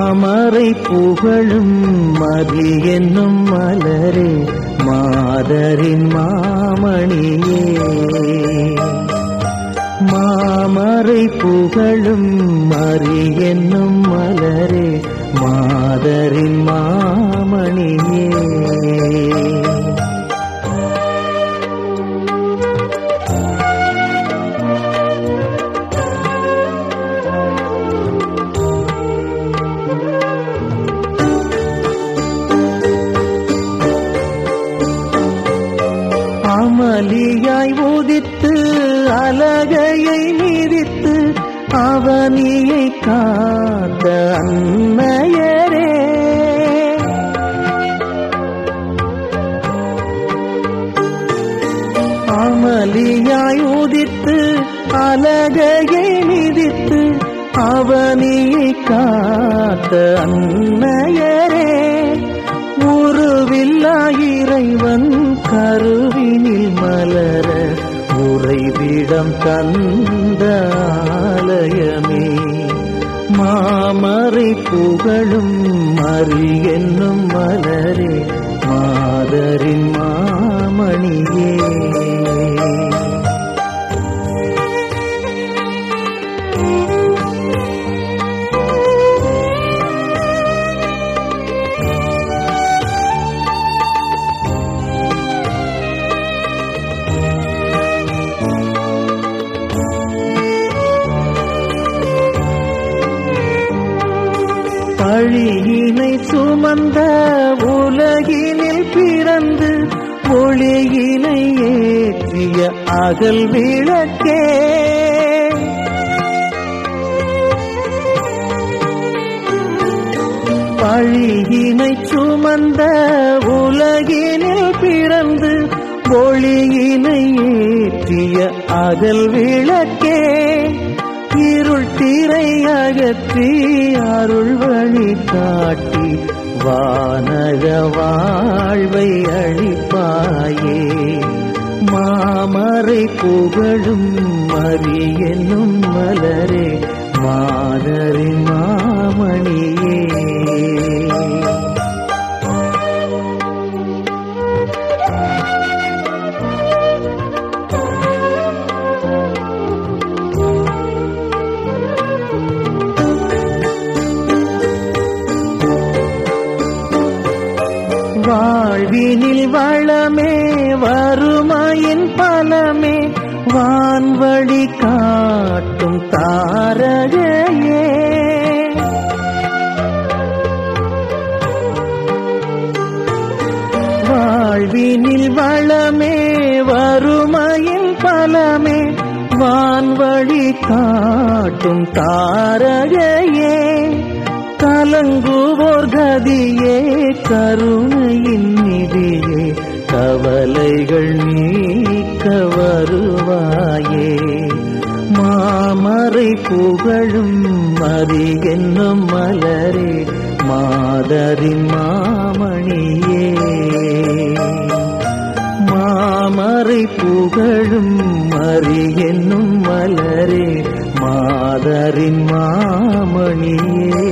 மாமரை புகழும் மதி என்னும் மலரே மாதரின் மாமணியே மாமரை புகழும் மறி என்னும் மலரே மாதரின் மாமணியே அமளியாய் உதித்து அலகையை மிதித்து அவனியை காத்த அன்னையரே அமளியாய் உதித்து அலகையை மிதித்து அவனியை காத்த அன்னையரே உருவில்லா இறைவன் கருவினில் மலர உறைவிடம் தந்த ஆலயமே மாமறை புகழும் மறி என்னும் மலரே மாதரின் மாமணியே பழியினை சுமந்த உலகினில் பிறந்து ஒளியினை ஏற்றிய அகல் விளக்கே பழியினை சுமந்த உலகினில் பிறந்து ஒளியினை ஏற்றிய அகல் விளக்கே இருள் திரை அகற்றி அருள் வழி காட்டி வானக வாழ்வை அளிப்பாயே மாமரை புகழும் மறி என்னும் மலரே மாதரின் மாமணியே வாழ்வினில் வளமே வறுமையின் பலமே வான்வழி காட்டும் தாரகையே வாழ்வினில் வளமே வறுமையின் பலமே வான்வழி காட்டும் தாரகையே கலங்குவோர் கதியே கருணையின் நிதியே கவலைகள் நீக்க வருவாயே மாமரை புகழும் மறி என்னும் மலரே மாதரின் மாமணியே மாமரை புகழும் மறி என்னும் மலரே மாதரின் மாமணியே